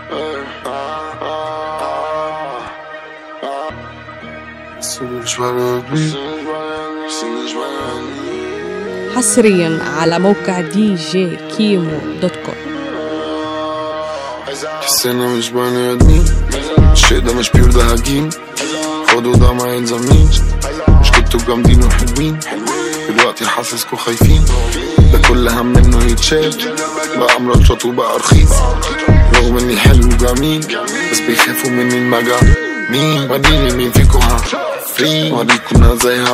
حصريا على موقع دي جي كيمو دوت كوم حسينا مش بني ادمين الشيء ده مش بيور ده هجين خدوا ده ما يلزمنيش مش كنتوا جامدين وحلوين دلوقتي حاسسكوا خايفين ده كل هم منه يتشاف بقى مرشط وبقى رخيص رغم اني حلو وجميل بس بيخافوا مني المجال مين وديني مين فيكوا ها في وريكوا زيها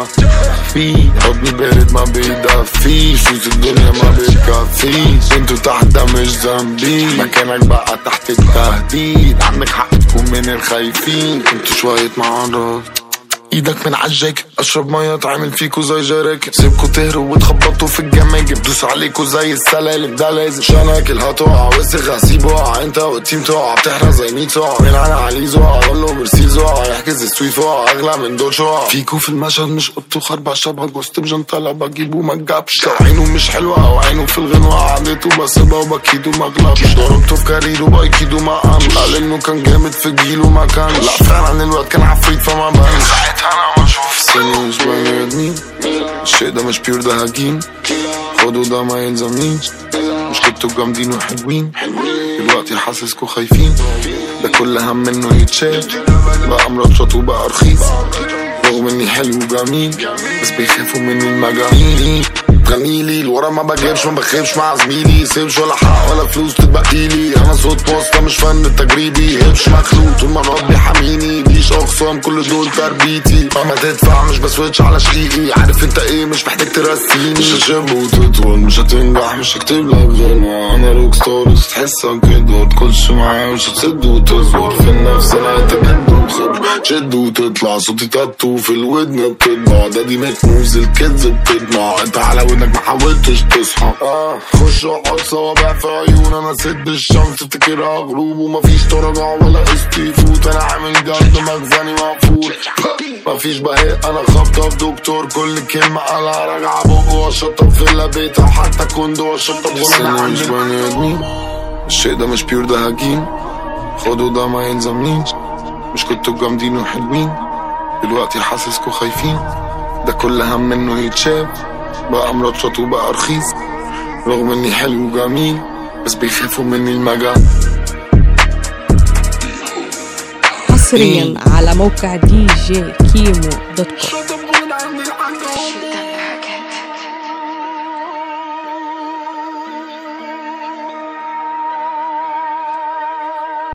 في حضني بارد ما بيدفيش فلوس الدنيا ما بتكفيش انتوا تحت ده مش ذنبي مكانك بقى تحت التهديد عندك حق تكون من الخايفين انتوا شوية معرض ايدك من عالجاك اشرب ميه تعمل فيكو زي جراكن سيبكوا تهروا وتخبطوا في الجماجم دوس عليكوا زي السلالم ده لازم شناكل هتقع وسخ هسيبه وقع انت والتيم تقع بتحرق زي ميت تقع من على علي زقع اقول له ميرسي زقع يحجز السويت فوق اغلى من دول شقع فيكو في المشهد مش قط خربع شبه جوست بجنطلة بجيبه ما جابش لو عينه مش حلوة او عينه في الغنوة قعدته بسيبها وبكيده ما غلبش ضربته في كاريره بايكيدو ما قامش قال انه كان جامد في جيله ما كانش لا فعلا الواد كان عفريت فما بانش ساعتها انا بشوف السنة مش بني ادمين الشيء ده مش بيور ده هجين خدوا ده ما يلزمنيش مش كنتوا جامدين وحلوين دلوقتي حاسسكوا خايفين ده كل هم منه يتشاف بقى مرشط وبقى رخيص رغم اني حلو وجميل بس بيخافوا مني المجانين غنيلي لورا ما بجيبش ما بخيبش مع زميلي سيبش ولا حق ولا فلوس تتبقيلي انا صوت واسطة مش فن تجريبي هبش مخلوق طول ما ربي حاميني ليش اخصام كل دول تربيتي مهما تدفع مش بسويتش على شقيقي عارف انت ايه مش محتاج ترسيني مش هتشب وتطول مش هتنجح مش هكتب لك غير ما انا روك ستارز تحسك كده تكلش معايا مش هتسد وتصبر في النفس انا تجد وخبر تشد وتطلع صوتي تاتو في الودن بتطبع ده دي ميك موز الكذب بتطمع انت على ودنك ما حاولتش تصحى اه خش اقعد صوابع في عيون انا سد الشمس تفتكرها غروب ومفيش تراجع ولا استيفوت انا عامل جد مخزني مقفول مفيش بهاء انا خبطة في دكتور كل كلمة قالها راجعة بقه واشطب في اللبيت او حتى كوندو واشطب غنى مش بني ادمين الشيء ده مش بيور ده هجين خدوا ده ما يلزمنيش مش كنتوا جامدين وحلوين دلوقتي حاسسكوا خايفين ده كل هم منه يتشاف بقى مرشط وبقى رخيص رغم اني حلو وجميل بس بيخافوا مني المجال حصريا على موقع دي جي كيمو دوت كوم شطب غنى عندي العنقود